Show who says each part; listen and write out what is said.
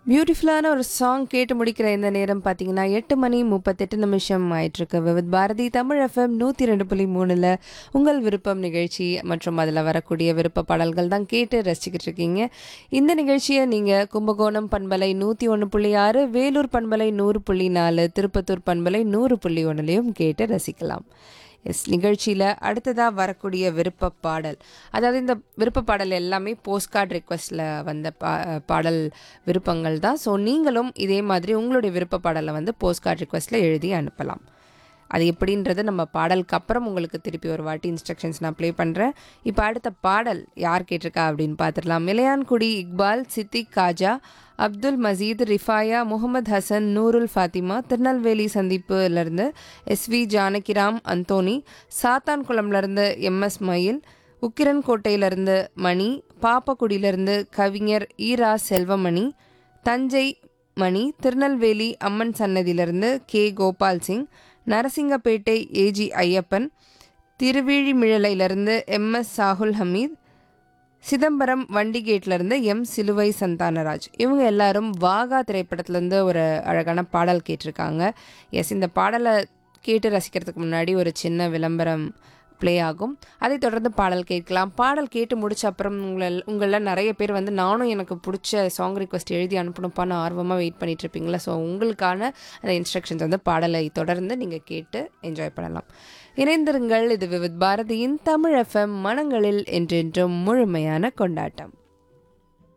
Speaker 1: பியூட்டிஃபுல்லான ஒரு சாங் கேட்டு முடிக்கிற இந்த நேரம் பார்த்தீங்கன்னா எட்டு மணி முப்பத்தெட்டு நிமிஷம் ஆயிட்டிருக்கு விவித் பாரதி தமிழ் எஃப்எம் நூற்றி ரெண்டு புள்ளி மூணில் உங்கள் விருப்பம் நிகழ்ச்சி மற்றும் அதில் வரக்கூடிய விருப்ப பாடல்கள் தான் கேட்டு ரசிச்சுக்கிட்டு இருக்கீங்க இந்த நிகழ்ச்சியை நீங்கள் கும்பகோணம் பண்பலை நூற்றி ஒன்று புள்ளி ஆறு வேலூர் பண்பலை நூறு புள்ளி நாலு திருப்பத்தூர் பண்பலை நூறு புள்ளி ஒன்றுலையும் கேட்டு ரசிக்கலாம் எஸ் நிகழ்ச்சியில் அடுத்ததாக வரக்கூடிய விருப்ப பாடல் அதாவது இந்த விருப்ப பாடல் எல்லாமே போஸ்ட் கார்டு ரிக்வஸ்ட்டில் வந்த பா பாடல் விருப்பங்கள் தான் ஸோ நீங்களும் இதே மாதிரி உங்களுடைய விருப்ப பாடலை வந்து போஸ்ட் கார்டு ரிக்வஸ்ட்டில் எழுதி அனுப்பலாம் அது எப்படின்றது நம்ம பாடலுக்கு அப்புறம் உங்களுக்கு திருப்பி ஒரு வாட்டி இன்ஸ்ட்ரக்ஷன்ஸ் நான் ப்ளே பண்ணுறேன் இப்போ அடுத்த பாடல் யார் கேட்டிருக்கா அப்படின்னு பார்த்துடலாம் மிலையான்குடி இக்பால் சித்திக் காஜா அப்துல் மசீத் ரிஃபாயா முகமது ஹசன் நூருல் ஃபாத்திமா திருநெல்வேலி சந்திப்புலேருந்து எஸ்வி ஜானகிராம் அந்தோனி சாத்தான்குளம்லேருந்து எம்எஸ் மயில் உக்கிரன் கோட்டையிலேருந்து மணி பாப்பக்குடியிலேருந்து கவிஞர் ஈரா செல்வமணி தஞ்சை மணி திருநெல்வேலி அம்மன் சன்னதியிலிருந்து கே கோபால் சிங் நரசிங்கப்பேட்டை ஏஜி ஐயப்பன் திருவிழிமிழலையிலிருந்து எம்எஸ் சாகுல் ஹமீத் சிதம்பரம் வண்டிகேட்லேருந்து எம் சிலுவை சந்தானராஜ் இவங்க எல்லாரும் வாகா திரைப்படத்துலேருந்து ஒரு அழகான பாடல் கேட்டிருக்காங்க எஸ் இந்த பாடலை கேட்டு ரசிக்கிறதுக்கு முன்னாடி ஒரு சின்ன விளம்பரம் ப்ளே ஆகும் அதை தொடர்ந்து பாடல் கேட்கலாம் பாடல் கேட்டு முடிச்ச அப்புறம் உங்களை உங்களில் நிறைய பேர் வந்து நானும் எனக்கு பிடிச்ச சாங் ரிக்வஸ்ட் எழுதி அனுப்பணுப்பான்னு ஆர்வமாக வெயிட் பண்ணிட்டு இருப்பீங்களா ஸோ உங்களுக்கான அந்த இன்ஸ்ட்ரக்ஷன்ஸ் வந்து பாடலை தொடர்ந்து நீங்கள் கேட்டு என்ஜாய் பண்ணலாம் இணைந்திருங்கள் இது விவித் பாரதியின் தமிழ் எஃப்எம் மனங்களில் என்றென்றும் முழுமையான கொண்டாட்டம்